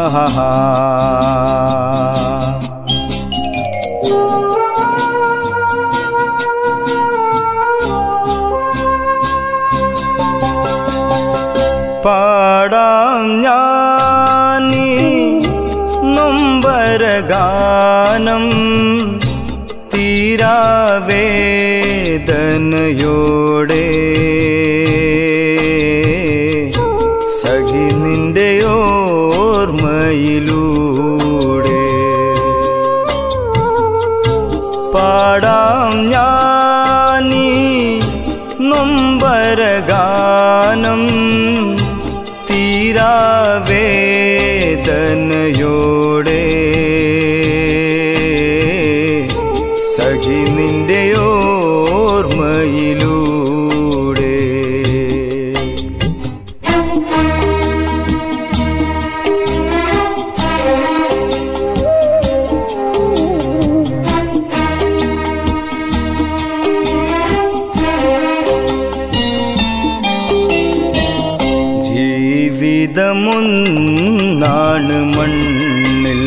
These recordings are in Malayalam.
ആഹാ പാടാം ഞാനീ നൊമ്പരഗാനം തീരാവേദനയോടെ സഖി നിന്റെ ഓർമ്മയിലൂടെ പാടാം ഞാനീ നൊമ്പരഗാനം തീരാവേദനയോടെ സഖി നിന്റെ ഓർമ്മയിലൂടെ ജീവിതമൊന്നാണ് മണ്ണിൽ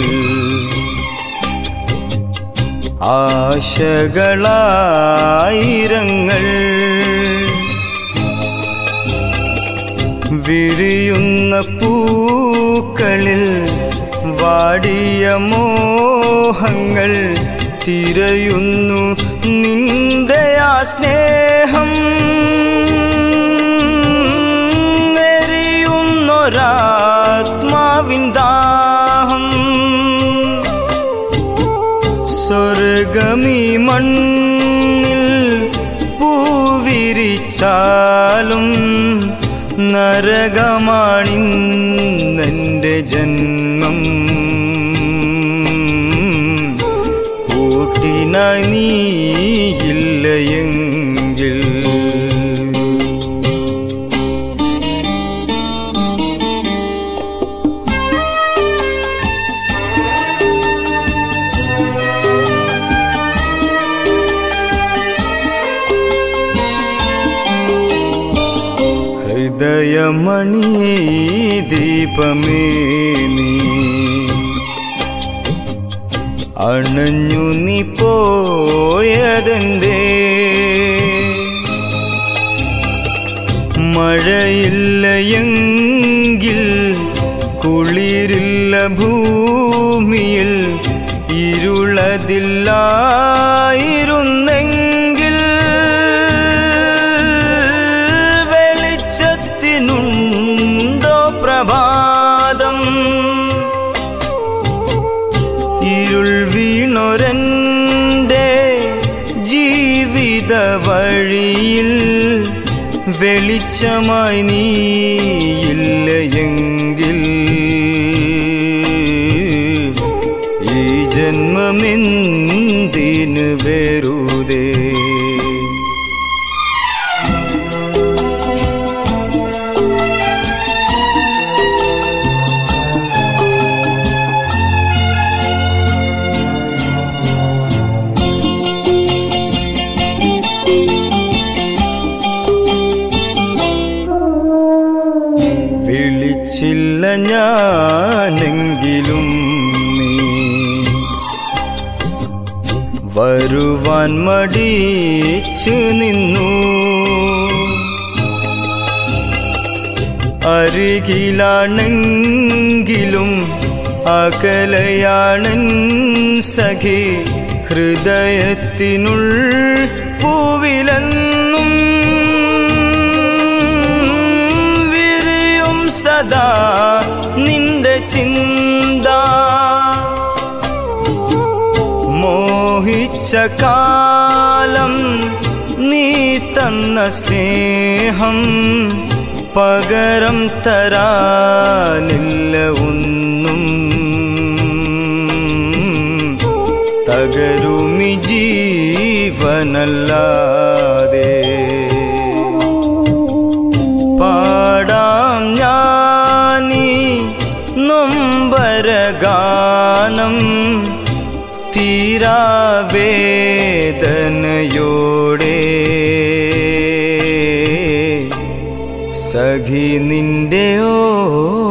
ആശകളായിരങ്ങൾ വിരിയുന്ന പൂക്കളിൽ വാടിയ മോഹങ്ങൾ തിരയുന്നു നിന്റെ ആ സ്നേഹം എരിയുന്നൊരാത്മാവിൻ ദാഹം സ്വർഗമീ മണ്ണിൽ പൂവിരിച്ചാലും നരകമാണിന്നെൻ്റെ ജന്മം കൂട്ടിനായി നീയില്ലയെങ്കിൽ ഹൃദയമണി ദീപമേ നീ അണഞ്ഞു നീ പോയതെന്തേ മഴയില്ലയെങ്കിൽ കുളിരില്ല ഭൂമിയിൽ ഇരുളതില്ലായിരുന്നെങ്കിൽ വെളിച്ചത്തിനുണ്ടോ പ്രഭാതം ഇരുൾ വീണൊരൻ്റെ ജീവിത വഴിയിൽ വെളിച്ചമായി നീയില്ലയെങ്കിൽ ഈ ജന്മമെന്തിന് വെറുതേ വിളിച്ചില്ല ഞാനെങ്കിലും നീ വരുവാൻ മടിച്ചു നിന്നു അരികിലാണെങ്കിലും അകലയാണൻ സഖി ഹൃദയത്തിനുൾ പൂവിലെന്നും വിരിയും സദാ നിന്റെ ചിന്ത മോഹിച്ച കാലം നീ തന്ന സ്നേഹം പകരം തരാനില്ല ഒന്നും തകരുമി ജീവനല്ലാതെ പാടാം ഞാനീ നൊമ്പരഗാനം തീരാവേദനയോടെ സഖി നിന്റെ ഓർമ്മയിലൂടെ